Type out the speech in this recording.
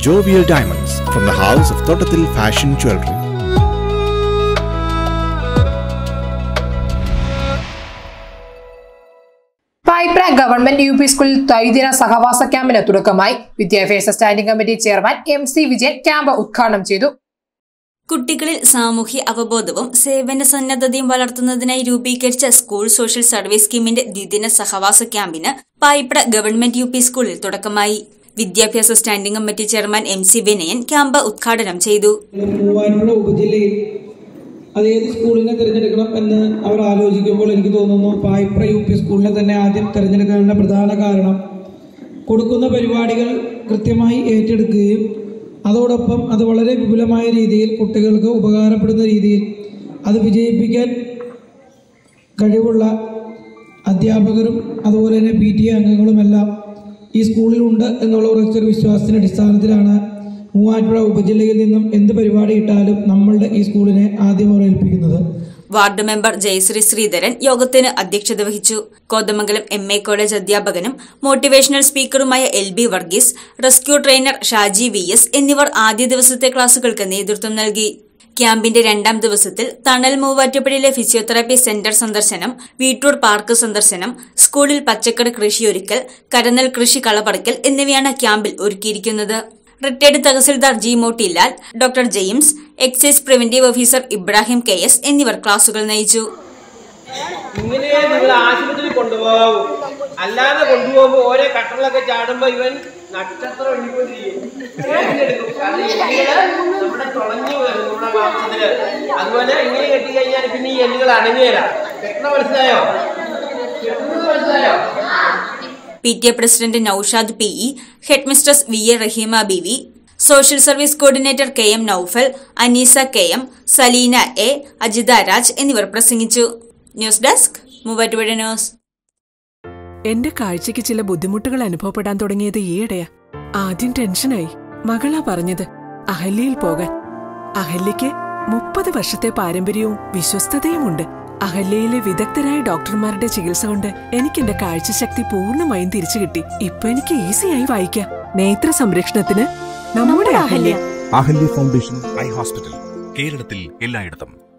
Jovial Diamonds from the house of Totatil Fashion Jewelry. Payipra government U P സ്കൂളിൽ ത്രിദിന സഹവാസ ക്യാമ്പിന് തുടക്കമായി വിദ്യാഭ്യാസ standing committee chairman M C Vijayan camp ഉദ്ഘാടനം ചെയ്തു കുട്ടികളിൽ സാമൂഹ്യ അവബോധവും സേവന സന്നദ്ധതയും വളർത്തുന്നതിനായി രൂപീകരിച്ച സ്കൂൾ സോഷ്യൽ സർവീസ് സ്കീമിന്റെ ദ്വിദിന സഹവാസ ക്യാമ്പിന് പായിപ്ര ഗവൺമെന്റ് യു പി സ്കൂളിൽ തുടക്കമായി വിദ്യാഭ്യാസ standing committee chairman M C Vinayan camp ഉദ്ഘാടനം ചെയ്തു മൂവാറ്റുപുഴ ഉപജില്ലയിൽ അത് ഏത് സ്കൂളിനെ തിരഞ്ഞെടുക്കണം എന്ന് അവർ ആലോചിക്കുമ്പോൾ എനിക്ക് തോന്നുന്നു പായിപ്ര യു പി സ്കൂളിനെ തന്നെ ആദ്യം തിരഞ്ഞെടുക്കാനുള്ള പ്രധാന കാരണം കൊടുക്കുന്ന പരിപാടികൾ കൃത്യമായി ഏറ്റെടുക്കുകയും അതോടൊപ്പം അത് വളരെ വിപുലമായ രീതിയിൽ കുട്ടികൾക്ക് ഉപകാരപ്പെടുന്ന രീതിയിൽ അത് വിജയിപ്പിക്കാൻ കഴിവുള്ള അധ്യാപകരും അതുപോലെ തന്നെ പി ടി എ അംഗങ്ങളുമെല്ലാം ഈ സ്കൂളിലുണ്ട് എന്നുള്ള ഉറച്ചൊരു വിശ്വാസത്തിന്റെ അടിസ്ഥാനത്തിലാണ് മൂവാറ്റുപുഴ ഉപജില്ലയിൽ നിന്നും എന്ത് പരിപാടി ഇട്ടാലും നമ്മളുടെ ഈ സ്കൂളിനെ ആദ്യം അവർ ഏൽപ്പിക്കുന്നത് വാർഡ് മെമ്പർ ജയശ്രീ ശ്രീധരൻ യോഗത്തിന് അധ്യക്ഷത വഹിച്ചു കോതമംഗലം എം എ കോളേജ് അധ്യാപകനും മോട്ടിവേഷണൽ സ്പീക്കറുമായ L B Varghese rescue trainer Shaji V S എന്നിവർ ആദ്യ ദിവസത്തെ ക്ലാസുകൾക്ക് നേതൃത്വം നൽകി ക്യാമ്പിന്റെ രണ്ടാം ദിവസത്തിൽ തണൽ മൂവാറ്റുപുഴയിലെ ഫിസിയോതെറാപ്പി സെന്റർ സന്ദർശനം വീട്ടൂർ പാർക്ക് സന്ദർശനം സ്കൂളിൽ പച്ചക്കറി കൃഷിയൊരുക്കൽ കരനൽ കൃഷി കളപറിക്കൽ എന്നിവയാണ് ക്യാമ്പിൽ ഒരുക്കിയിരിക്കുന്നത് retired tahsildar G Motilal doctor James excise preventive officer Ibrahim K S എന്നിവർ ക്ലാസുകൾ നയിച്ചു ഇങ്ങനെ നിങ്ങൾ ആശുപത്രിയിൽ കൊണ്ടുപോകും അല്ലാതെ കൊണ്ടുപോകുമ്പോൾ ഓരോ കട്ടറിലൊക്കെ ചാടുമ്പോ ഇവൻ നക്ഷത്രം എണ്ണിക്കൊണ്ട് ചെയ്യും തിരഞ്ഞെടുക്കും. കാരണം എല്ലുകള് നമ്മുടെ തുളഞ്ഞു വരും നമ്മുടെ മാംസത്തില് അതുപോലെ ഇങ്ങനെ കെട്ടി കഴിഞ്ഞാൽ പിന്നെ ഈ എല്ലുകൾ അണങ്ങുകയില്ല കെട്ടണ മനസ്സിലായോ കെട്ടുന്നത് മനസ്സിലായോ P T A president Noushad P E head mistress V A Raheema B V social service coordinator K M Noufal Aneesa K M Salina A Ajitha Raj എന്നിവർ പ്രസംഗിച്ചു ന്യൂസ് ഡെസ്ക് മൂവാറ്റുപുഴ ന്യൂസ് എന്റെ കാഴ്ചയ്ക്ക് ചില ബുദ്ധിമുട്ടുകൾ അനുഭവപ്പെടാൻ തുടങ്ങിയത് ഈയിടെയാ ആദ്യം ടെൻഷനായി മകളാ പറഞ്ഞത് അഹല്യയിൽ പോകാൻ അഹല്യയ്ക്ക് മുപ്പത് വർഷത്തെ പാരമ്പര്യവും വിശ്വസ്തതയുമുണ്ട് അഹല്യയിലെ വിദഗ്ധരായ ഡോക്ടർമാരുടെ ചികിത്സ കൊണ്ട് എനിക്ക് എന്റെ കാഴ്ചശക്തി പൂർണ്ണമായും തിരിച്ചു കിട്ടി ഇപ്പൊ എനിക്ക് ഈസിയായി വായിക്കാം നേത്ര സംരക്ഷണത്തിന് നമ്മുടെ Ahalya Ahalya Foundation eye hospital കേരളത്തിൽ എല്ലായിടത്തും